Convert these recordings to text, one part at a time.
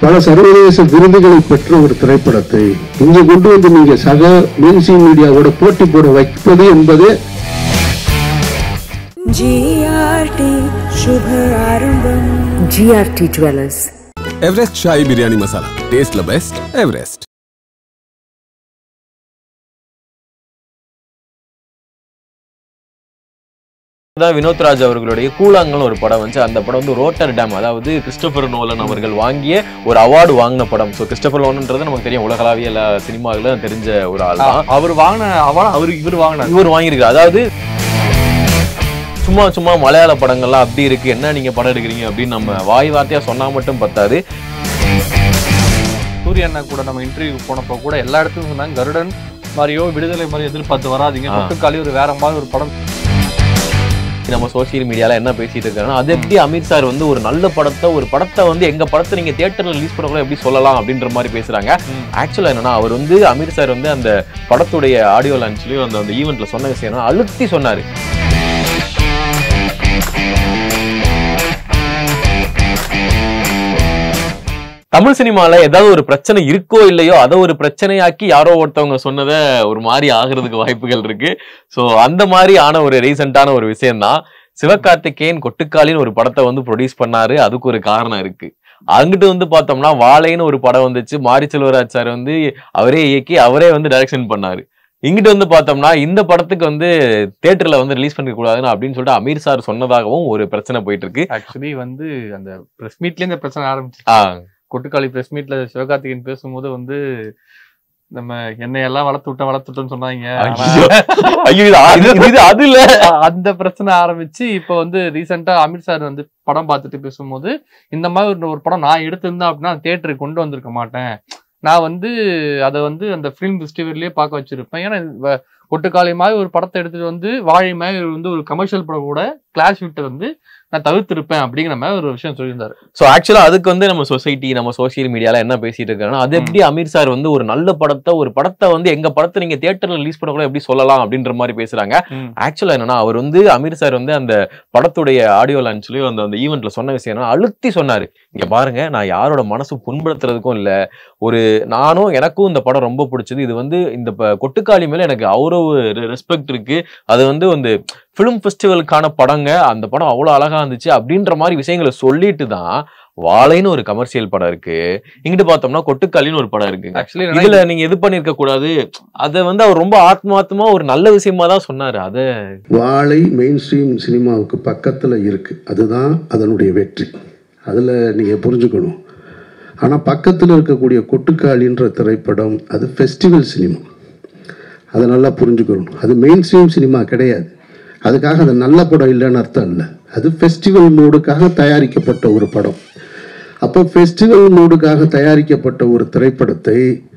பல சர்வதேச விருதுகளை பெற்ற ஒரு திரைப்படத்தை இங்கே கொண்டு வந்து நீங்க சக மெயின்ஸ்ட்ரீம் மீடியாவோட போட்டி போட வைப்பது என்பது GRT Shubh Aarambham GRT Dwellers. Everest Shahi biryani masala taste the best Everest தான் வினோத்ராஜ் அவர்களுடைய கூழாங்கல் ஒரு படம் வந்து அந்த படம் வந்து ரோட்டர் டேம் அதாவது கிறிஸ்டோபர் நோலன் அவர்கள் வாங்கிய ஒரு அவார்டு வாங்கின படம் ஸோ கிறிஸ்டோபர் நோலன்ன்றது நமக்கு தெரியும் உலகளாவிய எல்லா சினிமாவில் தெரிஞ்ச ஒரு ஆள் தான் அவர் வாங்கின அவன் அவரு இவர் வாங்கினார் இவர் வாங்கியிருக்காரு அதாவது சும்மா சும்மா மலையாள படங்கள்லாம் அப்படி இருக்கு என்ன நீங்க படம் எடுக்கிறீங்க அப்படின்னு நம்ம வாய் வார்த்தையா சொன்னா மட்டும் பத்தாது சூரிய அண்ணா கூட நம்ம இன்டர்வியூ போனப்போ கூட எல்லா இடத்துலையும் சொன்னாங்க கருடன் மாதிரியோ விடுதலை மாதிரி எதிர்பார்த்து வராதீங்க ஆ. கொட்டுக்காளி ஒரு வேற மாதிரி ஒரு படம் நம்ம சோஷியல் மீடியால என்ன பேசிட்டு இருக்காங்கன்னா அது எப்படி அமீர் சார் வந்து ஒரு நல்ல படத்தை ஒரு படத்தை வந்து எங்க படத்தை நீங்க தியேட்டர்ல ரிலீஸ் பண்ணக்கூட எப்படி சொல்லலாம் அப்படின்ற மாதிரி பேசுறாங்க ம். ஆக்சுவலா என்னன்னா அவர் வந்து அமீர் சார் வந்து அந்த படத்துடைய ஆடியோ லான்ச்லயும் அந்த அந்த ஈவெண்ட்ல சொன்ன விஷயம் என்னன்னா, அழுத்தி சொன்னாரு தமிழ் சினிமால ஏதாவது ஒரு பிரச்சனை இருக்கோ இல்லையோ அதை ஒரு பிரச்சனையாக்கி யாரோ ஒருத்தவங்க சொன்னதை ஒரு மாதிரி ஆகுறதுக்கு வாய்ப்புகள் இருக்கு சோ அந்த மாதிரி ஆன ஒரு ரீசெண்டான ஒரு விஷயம்தான் சிவகார்த்திகேயன் கொட்டுக்காலின்னு ஒரு படத்தை வந்து ப்ரொடியூஸ் பண்ணாரு அதுக்கு ஒரு காரணம் இருக்கு அங்கிட்டு வந்து பார்த்தோம்னா வாழைன்னு ஒரு படம் வந்துச்சு மாரி செல்வராஜ் சார் வந்து அவரே இயக்கி அவரே வந்து டைரக்ஷன் பண்ணாரு இங்கிட்டு வந்து பார்த்தோம்னா இந்த படத்துக்கு வந்து தியேட்டர்ல வந்து ரிலீஸ் பண்ணிக்க கூடாதுன்னு அப்படின்னு சொல்லிட்டு அமீர் சார் சொன்னதாகவும் ஒரு பிரச்சனை போயிட்டு இருக்கு ஆக்சுவலி வந்து அந்த பிரஸ் மீட்லயே இந்த பிரச்சனை ஆரம்பிச்சு ஆ, கொட்டுக்காளி பிரஸ் மீட்ல சிவகார்த்திகேயன் பேசும்போது வந்து நம்ம என்னையெல்லாம் வளர்த்து விட்டோம் வளர்த்து விட்டோம்னு சொன்னாங்க ஆனா, ஐயோ ஐயோ, இது அது- இது அது இல்ல அந்த பிரச்சனை ஆரம்பிச்சு இப்போ வந்து ரீசெண்டா அமீர் சார் வந்து படம் பார்த்துட்டு பேசும்போது இந்த மாதிரி ஒரு- ஒரு படம் நான் எடுத்திருந்தேன் அப்படின்னா தியேட்டருக்கு கொண்டு வந்திருக்க மாட்டேன் நான் வந்து அதை வந்து அந்த ஃபிலிம் ஃபெஸ்டிவல்லே பார்க்க வச்சிருப்பேன் ஏன்னா இது வ- கொட்டுக்காளி மாதிரி ஒரு படத்தை எடுத்துட்டு வந்து வாழை மாதிரி வந்து ஒரு கமர்ஷியல் படம் கூட கிளாஷ் விட்டு வந்து நான் தவிர்த்திருப்பேன் அப்படிங்கிற மாதிரி ஒரு விஷயம் சொல்லியிருந்தாரு சோ ஆக்சுவலா அதுக்கு வந்து நம்ம சொசைட்டி நம்ம சோஷியல் மீடியால என்ன பேசிட்டு இருக்காங்கன்னா அது எப்படி அமீர் சார் வந்து ஒரு நல்ல படத்தை ஒரு படத்தை வந்து எங்க படத்தை நீங்க தியேட்டர்ல ரிலீஸ் பண்ண கூட எப்படி சொல்லலாம் அப்படின்ற மாதிரி பேசுறாங்க ஆக்சுவலா என்னன்னா அவர் வந்து அமீர் சார் வந்து அந்த படத்துடைய ஆடியோ லான்ச்லயும் அந்த அந்த ஈவெண்ட்ல சொன்ன விஷயம் என்னன்னா அழுத்தி சொன்னாரு இங்க பாருங்க நான் யாரோட மனசு புண்படுத்துறதுக்கும் இல்ல ஒரு நானும் எனக்கும் இந்த படம் ரொம்ப பிடிச்சது இது வந்து இந்த ப- கொட்டுக்காளி மேல எனக்கு அவ்வளவு ரெஸ்பெக்ட் இருக்கு அது வந்து வந்து ஃபிலிம் ஃபெஸ்டிவலுக்கான படங்க அந்த படம் அவ்வளவு அழகா இருந்துச்சு அப்படின்ற மாதிரி விஷயங்களை சொல்லிட்டு தான் வாழைன்னு ஒரு கமர்ஷியல் படம் இருக்கு இங்கிட்டு பார்த்தோம்னா கொட்டுக்காளின்னு ஒரு படம் இருக்கு ஆக்சுவலி இதுல நீங்க இது பண்ணிருக்க கூடாது அத வந்து அவர் ரொம்ப ஆத்மார்த்தமா ஒரு நல்ல விஷயமா தான் சொன்னாரு அத வாழை மெயின் ஸ்ட்ரீம் சினிமாவுக்கு பக்கத்தில் இருக்கு அதுதான் அதனுடைய வெற்றி அதில் நீங்கள் புரிஞ்சுக்கணும் ஆனால் பக்கத்தில் இருக்கக்கூடிய கொட்டுக்காளின்ற திரைப்படம் அது ஃபெஸ்டிவல் சினிமா அதை நல்லா புரிஞ்சுக்கணும் அது மெயின் ஸ்ட்ரீம் சினிமா கிடையாது அதுக்காக அது நல்ல படம் இல்லைன்னு அர்த்தம் இல்லை அது ஃபெஸ்டிவல் மூடுக்காக தயாரிக்கப்பட்ட ஒரு படம் அப்போ ஃபெஸ்டிவல் மூடுக்காக தயாரிக்கப்பட்ட ஒரு திரைப்படத்தை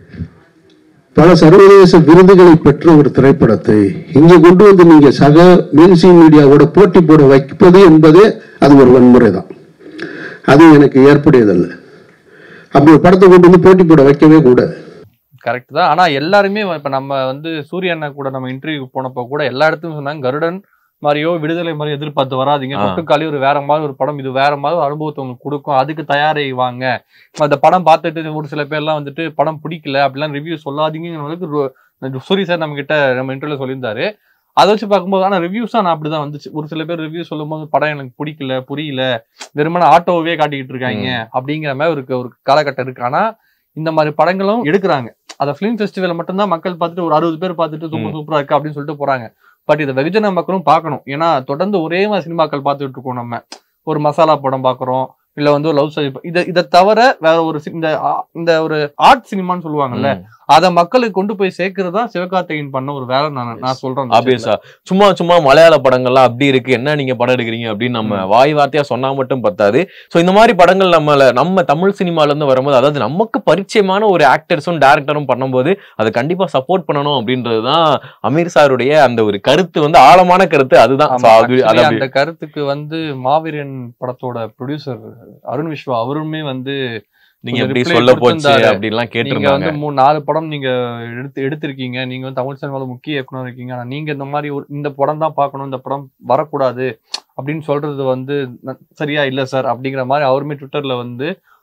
பல சர்வதேச விருதுகளை பெற்ற ஒரு திரைப்படத்தை இங்கே கொண்டு வந்து நீங்க சக மெயின்ஸ்ட்ரீம் மீடியாவோட போட்டி போட வைப்பது என்பதே அது ஒரு வன்முறை தான் அது எனக்கு ஏற்புடையதல்ல அப்படி ஒரு படத்தை கொண்டு வந்து போட்டி போட வைக்கவே கூடாது கரெக்ட் தான் ஆனா எல்லாருமே இப்ப நம்ம வந்து சூரிய அண்ணா கூட நம்ம இன்டர்வியூ போனப்போ கூட எல்லா இடத்துலயும் சொன்னாங்க கருடன் மாதிரியோ விடுதலை மாதிரி எதிர்பார்த்து வராதீங்க ஆ. கொட்டுக்காளி ஒரு வேற மாதிரி ஒரு படம் இது வேற மாதிரி ஒரு அனுபவத்தை உங்களுக்கு கொடுக்கும் அதுக்கு தயாரை வாங்க அந்த படம் பார்த்துட்டு ஒரு சில பேர்லாம் வந்துட்டு படம் பிடிக்கல அப்படிலாம் ரிவ்யூ சொல்லாதீங்கிற அளவுக்கு ரு- சூரி சார் நம்ம கிட்ட நம்ம இன்டர்வியூல சொல்லியிருந்தாரு அதை வச்சு பார்க்கும்போது ஆனா ரிவ்யூஸ் நான் அப்படிதான் வந்துச்சு ஒரு சில பேர் ரிவ்யூ சொல்லும்போது படம் எனக்கு பிடிக்கல புரியல வெறுமன ஆட்டோவே காட்டிக்கிட்டு இருக்காங்க அப்படிங்கிற மாதிரி ஒரு ஒரு காலகட்டம் இருக்கு ஆனா இந்த மாதிரி படங்களும் எடுக்கிறாங்க அதை ஃபிலிம் ஃபெஸ்டிவல் மட்டும்தான் மக்கள் பார்த்துட்டு ஒரு அறுபது பேர் பார்த்துட்டு சூப்பர் சூப்பரா இருக்கு அப்படின்னு சொல்லிட்டு போறாங்க பட் இதை வெகுஜன மக்களும் பார்க்கணும் ஏன்னா தொடர்ந்து ஒரே மாதிரி சினிமாக்கள் பார்த்துட்டு இருக்கோம் நம்ம ஒரு மசாலா படம் பார்க்குறோம் இல்ல வந்து ஒரு லவ் ஸ்டோரி இதை இதை தவிர வேற ஒரு சி- இந்த ஆ- இந்த ஒரு ஆர்ட் சினிமான்னு சொல்லுவாங்கல்ல அதை மக்களுக்கு கொண்டு போய் சேர்க்கறது தான் சிவகார்த்திகேயன் பண்ண ஒரு வேலை நான் நான் சொல்றேன் அந்த விஷயத்துல. ஆபியஸா சும்மா சும்மா மலையாள படங்கள்லாம் அப்படி இருக்கு என்ன நீங்க படம் எடுக்கிறீங்க அப்படின்னு நம்ம வாய் வார்த்தையா சொன்னா மட்டும் பத்தாது சோ இந்த மாதிரி படங்கள் நம்மள நம்ம தமிழ் சினிமால இருந்து வரும்போது அதாவது நமக்கு பரிச்சயமான ஒரு ஆக்டர்ஸும் டேரக்டரும் பண்ணும்போது அதை கண்டிப்பா சப்போர்ட் பண்ணணும் அப்படின்றதுதான் அமீர் சாருடைய அந்த ஒரு கருத்து வந்து ஆழமான கருத்து அதுதான் So, ஆமா, அது- அது actually அப்படி- அந்த கருத்துக்கு வந்து மாவீரன் படத்தோட ப்ரொடியூசர் அருண் விஸ்வா அவருமே வந்து நீங்க கொஞ்சம் எப்படி reply சொல்ல போச்சு கொடுத்திருந்தாரு. அப்படின்லாம் நீங்க வந்து கேட்டிருந்தாங்க மூணு நாலு படம் நீங்க எடுத்து எடுத்திருக்கீங்க நீங்க வந்து தமிழ் சினிமாவில் முக்கிய இயக்குனர் இருக்கீங்க ஆனா நீங்க இந்த மாதிரி ஒரு இந்த படம் தான் பார்க்கணும் இந்த படம் வரக்கூடாது அப்படின்னு சொல்றது வந்து ந- சரியா இல்ல சார் அப்படிங்கிற மாதிரி அவருமே ட்விட்டர்ல வந்து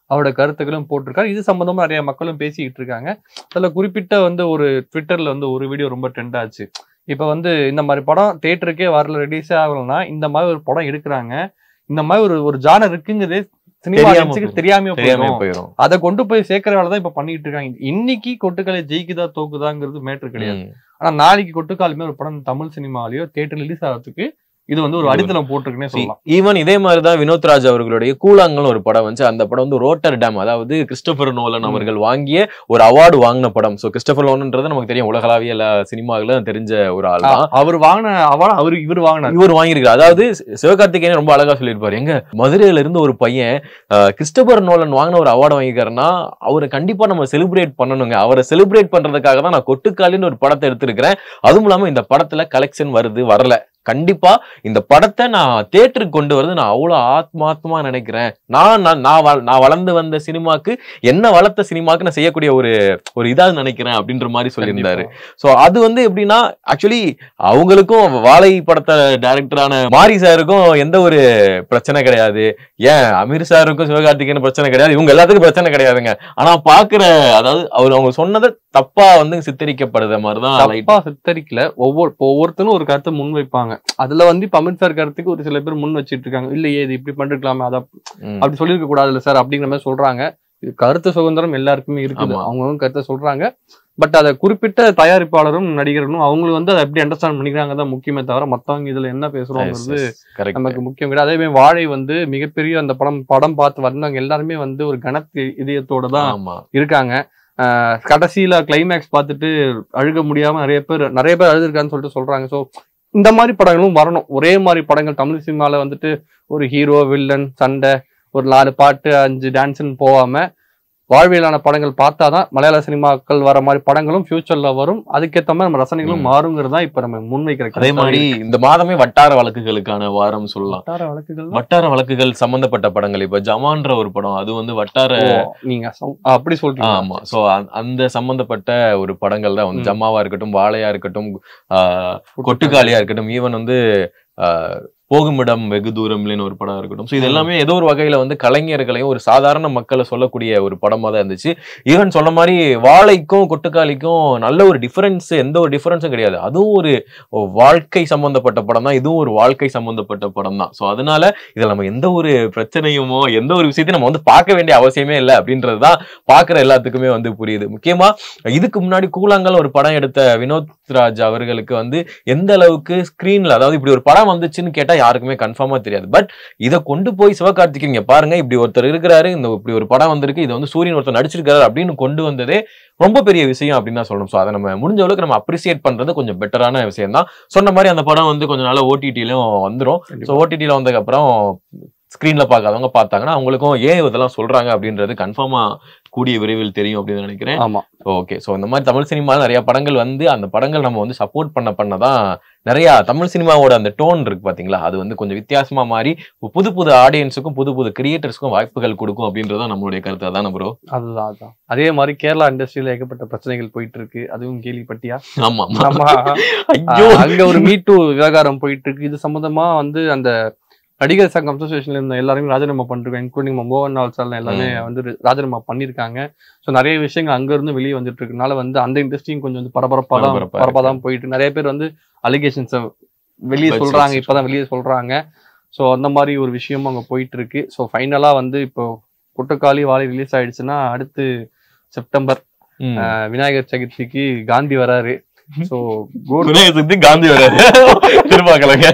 அவரோட கருத்துக்களும் போட்டிருக்காரு இது சம்பந்தமா நிறைய மக்களும் பேசிக்கிட்டு இருக்காங்க அதுல குறிப்பிட்ட வந்து ஒரு ட்விட்டர்ல வந்து ஒரு வீடியோ ரொம்ப ட்ரெண்ட் ஆச்சு இப்ப வந்து இந்த மாதிரி படம் தியேட்டருக்கே வரல ரிலீஸே ஆகலன்னா இந்த மாதிரி ஒரு படம் எடுக்கிறாங்க இந்த மாதிரி ஒரு ஒரு ஜானர் இருக்குங்கிறதே சினிமா தெரியாம ஆடியன்ஸுக்கு போயிடும். தெரியாம தெரியாம போயிடும் போயிடும் அதை கொண்டு போய் சேர்க்கிற வேலை தான் இப்ப பண்ணிட்டு இருக்காங்க இன்னைக்கு கொட்டுக்கலை ஜெயிக்குதா தோக்குதாங்கிறது மேட்ரு கிடையாது ம். ஆனா நாளைக்கு கொட்டுக்காலுமே ஒரு படம் தமிழ் சினிமாலயோ தியேட்டர் ரிலீஸ் ஆகிறதுக்கு இது வந்து ஒரு இது ஒரு- அடித்தளம் போட்டிருக்குன்னே சொல்லலாம் ஈவன் இதே மாதிரிதான் வினோத் ராஜ் அவர்களுடைய கூழாங்கல் ஒரு படம் வந்து அந்த படம் வந்து ரோட்டர் டேம் அதாவது கிறிஸ்டபர் நோலன் ம். அவர்கள் வாங்கிய ஒரு அவார்டு வாங்கின படம் சோ கிறிஸ்டபர் நோலன்ன்றது நமக்கு தெரியும் உலகளாவிய எல்லா சினிமாவிலும் தெரிஞ்ச ஒரு ஆள் தான் அவர் வாங்கின அவன் அவரு இவர் வாங்கினார் இவர் வாங்கியிருக்காரு அதாவது சி- சிவகார்த்திகேயன் ரொம்ப அழகா சொல்லியிருப்பாரு எங்க மதுரையில இருந்து ஒரு பையன் அஹ், கிறிஸ்டபர் நோலன் வாங்கின ஒரு அவார்டு வாங்கியிருக்காருன்னா அவரை கண்டிப்பா நம்ம செலிப்ரேட் பண்ணணுங்க அவரை செலிப்ரேட் பண்றதுக்காக தான் நான் கொட்டுக்காலின்னு ஒரு படத்தை எடுத்திருக்கிறேன் அதுவும் இல்லாம இந்த படத்துல கலெக்ஷன் வருது வரல கண்டிப்பா இந்த படத்தை நான் தேட்டருக்கு கொண்டு வரது நான் அவ்வளவு ஆத்மாத்மா நினைக்கிறேன் நான் நான் நான் வள- நான் வளர்ந்து வந்த சினிமாக்கு என்ன வளர்த்த சினிமாக்கு நான் செய்யக்கூடிய ஒரு ஒரு இதா நினைக்கிறேன் அப்படின்ற மாதிரி சொல்லியிருந்தாரு சோ அது வந்து எப்படின்னா ஆக்சுவலி அவங்களுக்கும் வாழை படத்தை டைரக்டரான மாரி சாருக்கும் எந்த ஒரு பிரச்சனை கிடையாது ஏன் அமீர் சாருக்கும் சிவகார்த்திகேயன் பிரச்சனை கிடையாது இவங்க எல்லாத்துக்கும் பிரச்சனை கிடையாதுங்க ஆனா பாக்குற அதாவது அவர் அவங்க சொன்னதை தப்பா வந்து சித்தரிக்கப்படுற மாதிரிதான் light- தப்பா சித்தரிக்கல ஒவ்வொரு இப்போ ஒவ்வொருத்தரும் ஒரு கருத்தை முன் வைப்பாங்க அதுல வந்து இப்ப அமித் சார் கருத்துக்கு ஒரு சில பேர் முன் வச்சிட்டு இருக்காங்க இல்லையே இது இப்படி பண்ணிருக்கலாமே அதை ம். அப்படி சொல்லியிருக்க கூடாதுல்ல சார் அப்படிங்கிற மாதிரி சொல்றாங்க இது கருத்து சுதந்திரம் எல்லாருக்குமே இருக்குது ஆமா. அவங்களும் கருத்தை சொல்றாங்க பட் அதை குறிப்பிட்ட தயாரிப்பாளரும் நடிகரும் அவங்களும் வந்து அதை எப்படி அண்டர்ஸ்டாண்ட் பண்ணிக்கிறாங்க தான் முக்கியமே தவிர மத்தவங்க இதுல என்ன Yes, பேசுறோங்கிறது yes, correct. நமக்கு முக்கியம் கிடையாது அதே மாதிரி வாழை வந்து மிகப்பெரிய அந்த படம் படம் பார்த்து வந்தவங்க எல்லாருமே வந்து ஒரு கனத்து இதயத்தோட தான் ஆமா இருக்காங்க ஆஹ் கடைசியில கிளைமேக்ஸ் பார்த்துட்டு அழுக முடியாம நிறைய பேர் நிறைய பேர் அழுதுருக்கான்னு சொல்லிட்டு சொல்றாங்க ஸோ இந்த மாதிரி படங்களும் வரணும் ஒரே மாதிரி படங்கள் தமிழ் சினிமால வந்துட்டு ஒரு ஹீரோ வில்லன் சண்டை ஒரு நாலு பாட்டு அஞ்சு டான்ஸ்னு போகாம வாழ்வியலான படங்கள் பார்த்தாதான் மலையாள சினிமாக்கள் வர மாதிரி படங்களும் ஃபியூச்சர்ல வரும் அதுக்கேற்ற மாதிரி நம்ம ரசனைகளும் ம். மாறுங்கிறது தான் இப்ப நம்ம முன்வைக்கிற அதே மாதிரி இந்த மாதமே வட்டார வழக்குகளுக்கான வாரம் சொல்லலாம் வட்டார வழக்குகள் வட்டார வழக்குகள் சம்பந்தப்பட்ட படங்கள் இப்ப ஜமான்ற ஒரு படம் அது வந்து வட்டார நீங்க சொ- அப்படி சொல்றீங்க ஆமா சோ அந்த சம்பந்தப்பட்ட ஒரு படங்கள் தான் வந்து ம். ஜம்மாவா இருக்கட்டும் வாழையா இருக்கட்டும் ஆஹ், கொட்டுக்காளியா இருக்கட்டும் ஈவன் வந்து ஆஹ், போகுமிடம் வெகு தூரம்லன்னு ஒரு படம் இருக்கட்டும் ஸோ இது எல்லாமே ஏதோ ஒரு வகையில வந்து கலைஞர்களையும் ஒரு சாதாரண மக்களை சொல்லக்கூடிய ஒரு படமா தான் இருந்துச்சு ஈவன் சொன்ன மாதிரி வாழைக்கும் கொட்டுக்காளிக்கும் நல்ல ஒரு டிஃபரன்ஸ் எந்த ஒரு டிஃபரன்ஸும் கிடையாது அதுவும் ஒரு வாழ்க்கை சம்பந்தப்பட்ட படம் தான் இதுவும் ஒரு வாழ்க்கை சம்பந்தப்பட்ட படம் தான் ஸோ அதனால இதுல நம்ம எந்த ஒரு பிரச்சனையுமோ எந்த ஒரு விஷயத்தையும் நம்ம வந்து பார்க்க வேண்டிய அவசியமே இல்லை அப்படின்றது தான் பார்க்குற எல்லாத்துக்குமே வந்து புரியுது முக்கியமா இதுக்கு முன்னாடி கூழாங்கல் ஒரு படம் எடுத்த வினோத் ராஜ் அவர்களுக்கு வந்து எந்த அளவுக்கு ஸ்கிரீன்ல அதாவது இப்படி ஒரு படம் வந்துச்சுன்னு கேட்டா யாருக்குமே கன்ஃபார்மா தெரியாது பட் இதை கொண்டு போய் சிவகார்த்திகேயன் இங்க பாருங்க இப்படி ஒருத்தர் இருக்கிறாரு இந்த இப்படி ஒரு படம் வந்திருக்கு இது வந்து சூரியன் ஒருத்தர் நடிச்சிருக்காரு அப்படின்னு கொண்டு வந்ததே ரொம்ப பெரிய விஷயம் அப்படின்னு தான் சொல்லணும் ஸோ அதை நம்ம முடிஞ்ச அளவுக்கு நம்ம அப்ரிசியேட் பண்றது கொஞ்சம் பெட்டரான விஷயம் தான் சொன்ன மாதிரி அந்த படம் வந்து கொஞ்சம் நாள் ஓடிடிலையும் வந்துரும் ஸோ ஓடிடியில் வந்ததுக்கு அப்புறம் ஸ்க்ரீன்ல பார்க்காதவங்க பார்த்தாங்கன்னா அவங்களுக்கும் ஏன் இதெல்லாம் சொல்றாங்க அப்படின்றது கன்ஃபார்மா கூடிய விரைவில் தெரியும் அப்படின்னு நினைக்கிறேன் ஆமா ஓகே ஸோ இந்த மாதிரி தமிழ் சினிமாவில் நிறைய படங்கள் வந்து அந்த படங்கள் நம்ம வந்து சப்போர்ட் பண்ண பண்ண தான் நிறைய தமிழ் சினிமாவோட அந்த டோன் இருக்கு பாத்தீங்களா அது வந்து கொஞ்சம் வித்தியாசமா மாறி புது புது ஆடியன்ஸுக்கும் புது புது கிரியேட்டர்ஸ்க்கும் வாய்ப்புகள் கொடுக்கும் அப்படின்றத நம்மளுடைய கருத்து அதான ப்ரோ அதுதான் அதுதான் அதே மாதிரி கேரளா இண்டஸ்ட்ரியில ஏகப்பட்ட பிரச்சனைகள் போயிட்டு இருக்கு அதுவும் கேள்விப்பட்டியா ஆமா ஆமா ஐயோ ஆஹ் அங்க ஒரு மீ டூ விவகாரம் போயிட்டு இருக்கு இது சம்பந்தமா வந்து அந்த நடிகர் சங்கம் அசோசியேஷன்ல இருந்த எல்லாருமே ராஜினாமா பண்ணிருக்காங்க இன்க்ளூடிங் மோகன் நால்சால் எல்லாமே ம். வந்து ராஜினாமா பண்ணிருக்காங்க ஸோ நிறைய விஷயங்கள் அங்க இருந்து வெளியே வந்துட்டு இருக்கனால வந்து அந்த இண்டஸ்ட்ரியும் கொஞ்சம் வந்து பரபரப்பா தான் பரபரப்பா பரப்பா தான் போயிட்டு நிறைய பேர் வந்து அலிகேஷன்ஸை வெளியே வச்சு சொல்றாங்க வச்சுட்டு இப்பதான் வெளியே சொல்றாங்க ஸோ அந்த மாதிரி ஒரு விஷயமும் அங்க போயிட்டு இருக்கு ஸோ ஃபைனலா வந்து இப்போ குட்டக்காளி வாழை ரிலீஸ் ஆயிடுச்சுன்னா அடுத்து செப்டம்பர் ம். ஆஹ் விநாயகர் சதுர்த்திக்கு காந்தி வராரு ஸோ விநாயகர் சதுர்த்தி காந்தி வராது திருப்பாக்கலங்க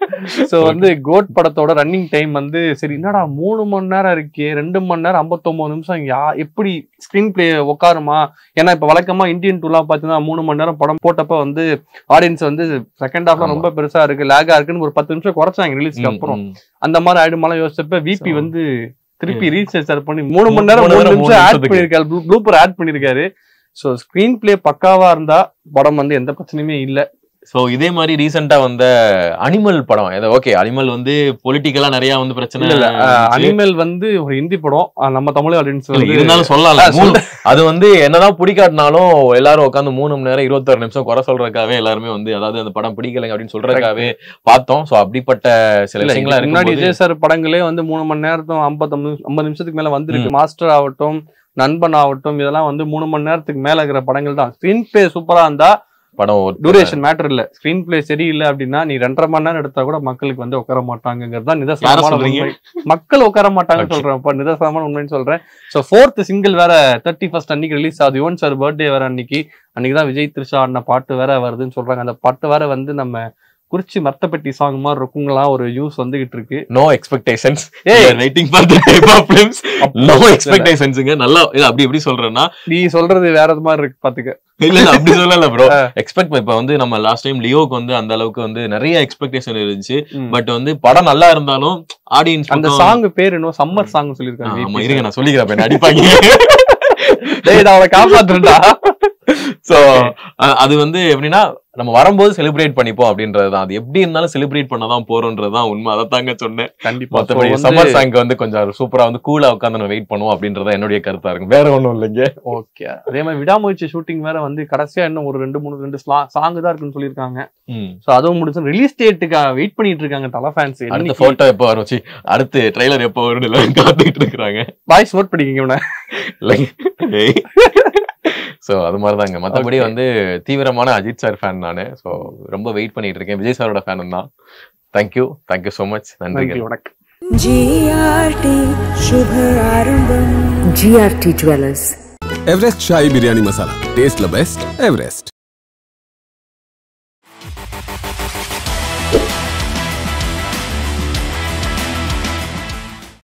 சோ வந்து கோட் படத்தோட ரன்னிங் டைம் வந்து சரி என்னடா மூணு மணி நேரம் இருக்கே ரெண்டு மணி நேரம் 59 நிமிஷம் யா எப்படி ஸ்கிரீன் பிளே உட்காருமா ஏன்னா இப்ப வழக்கமா இந்தியன் டூலாம் பாத்தீங்கன்னா மூணு மணி நேரம் படம் போட்டப்ப வந்து ஆடியன்ஸ் வந்து செகண்ட் ஹாஃப்ல ஆமா. ரொம்ப பெருசா இருக்கு லேகா இருக்குன்னு ஒரு பத்து நிமிஷம் குறைச்சாங்க ரிலீஸ்க்கு அப்புறம் அந்த மாதிரி ஆயிடுமாலாம் யோசிச்சப்ப விபி So- வந்து திருப்பி ரீசெர்ச் பண்ணி மூணு மணி நேரம் மூணு மூணு நேரம், மூணு நிமிஷம் ஆட் நிமிஷத்துக்கு. பண்ணிருக்காரு ப்ளூப்பர் ஆட் பண்ணிருக்காரு சோ ஸ்கிரீன் பிளே பக்காவா இருந்தா படம் வந்து எந்த பிரச்சனையுமே இல்ல சோ இதே மாதிரி ரீசெண்டா வந்த அனிமல் படம் ஓகே அனிமல் வந்து பொலிட்டிக்கலா நிறைய வந்து பிரச்சனை இல்ல இல்ல இருந்துச்சு. அனிமல் வந்து ஒரு ஹிந்தி படம் அஹ் நம்ம தமிழ் ஆடியன்ஸ் இல்ல, வந்து இருந்தாலும் சொல்லலாம் ஆ, மூணு- அது வந்து என்னதான் பிடிக்காட்டினாலும் எல்லாரும் உட்காந்து மூணு மணி நேரம் இருபத்தாறு நிமிஷம் குறை சொல்றதுக்காகவே எல்லாருமே வந்து அதாவது அந்த படம் பிடிக்கலைங்க அப்படின்னு சொல்றதுக்காகவே பார்த்தோம் சோ அப்படிப்பட்ட சில இல்ல, விஷயங்களா இதுக்கு முன்னாடி இருக்கும்போது விஜய் சார் படங்களே வந்து மூணு மணி நேரத்தும் ஐம்பது ஐம்பது நிமிஷத்துக்கு மேல வந்திருக்கு மாஸ்டர் ஆகட்டும் நண்பன் ஆகட்டும் இதெல்லாம் வந்து மூணு மணி நேரத்துக்கு மேல இருக்கிற படங்கள் தான் ஸ்கிரீன் பிளே சூப்பரா இருந்தா படம் ஒரு- டூரேஷன் மேட்டர் இல்ல ஸ்கிரீன் பிளே சரியில்லை அப்படின்னா நீ ரெண்டரை மணி நேரம் எடுத்தா கூட மக்களுக்கு வந்து உட்கார மாட்டாங்கிறது தான் யாரை நிதர்சனமான சொல்றீங்க? உண்மை மக்கள் உட்கார மாட்டாங்கன்னு Okay. சொல்றேன் இப்ப நிதர்சனமான உண்மைன்னு சொல்றேன் சோ ஃபோர்த் சிங்கிள் வேற தேர்ட்டி ஃபர்ஸ்ட் அன்னைக்கு ரிலீஸ் ஆகுது யுவன் சார் பர்த்டே வேற அன்னைக்கு அன்னைக்கு தான் விஜய் த்ரிஷா ஆடின பாட்டு வேற வருதுன்னு சொல்றாங்க அந்த பாட்டு வேற வந்து நம்ம குறிச்சி மர்த்தப்பட்டி சாங் மாதிரி இருக்குங்களா ஒரு நியூஸ் வந்துகிட்டு இருக்கு நோ எக்ஸ்பெக்டேஷன்ஸ் ஏய். Writing for the type of films no எக்ஸ்பெக்டேஷன்ஸ்ங்க நல்லா இல்ல அப்படி எப்படி சொல்றேன்னா நீ சொல்றது வேற மாதிரி இருக்கு பாத்துக்க இல்ல இல்ல அப்படி சொல்லல ப்ரோ எக்ஸ்பெக்ட் இப்ப வந்து நம்ம லாஸ்ட் டைம் லியோக்கு வந்து அந்த அளவுக்கு வந்து நிறைய எக்ஸ்பெக்டேஷன் இருந்துச்சு ம். பட் வந்து படம் நல்லா இருந்தாலும் ஆடியன்ஸ் அந்த சாங் பேர் என்ன சம்மர் சாங் சொல்லிருக்காங்க ஆமா இருங்க நான் சொல்லிக்கிறேன் அப்ப என்ன அடிப்பாங்க டேய் நான் அவளை காப்பாத்துறேன்டா சோ அது வந்து எப்படின்னா நம்ம வரும்போது செலிப்ரேட் பண்ணிப்போம் அப்படின்றதுதான் அது எப்படி இருந்தாலும் செலிப்ரேட் பண்ணதான் போறோன்றதுதான் உண்மை அதை தாங்க சொன்னேன் கண்டிப்பா மத்தபடி So வந்து- சம்மர் சாங்க் வந்து கொஞ்சம் சூப்பரா வந்து கூலா உட்காந்து நம்ம வெயிட் பண்ணுவோம் அப்படின்றத என்னுடைய கருத்தா இருக்கும் வேற ஒண்ணும் இல்லைங்க ஓகே அதே மாதிரி விடாமுயற்சி ஷூட்டிங் வேற வந்து கடைசியா இன்னும் ஒரு ரெண்டு மூணு ரெண்டு சாங் தான் இருக்குன்னு சொல்லியிருக்காங்க ம். சோ அதுவும் முடிச்சு ரிலீஸ் டேட்டுக்கு வெயிட் பண்ணிட்டு இருக்காங்க தலை ஃபேன்ஸ் அடுத்த போட்டோ எப்போ வரும் சி, அடுத்து ட்ரைலர் எப்போ வரும்னு எல்லாரும் காத்துக்கிட்டு இருக்கிறாங்க வாய்ஸ் நோட் பண்ணிக்கங்க இவனை சோ அது மாதிரிதாங்க மத்தபடி Okay. வந்து தீவிரமான அஜித் சார் ஃபேன் நானு சோ ரொம்ப வெயிட் பண்ணிட்டு இருக்கேன் விஜய் சாரோட ஃபேன் தான் தேங்க்யூ தேங்க்யூ சோ மச் நன்றி நன்றி வணக்கம் GRT Shubharambham GRT Dwellers. Everest Shahi biryani masala taste the best Everest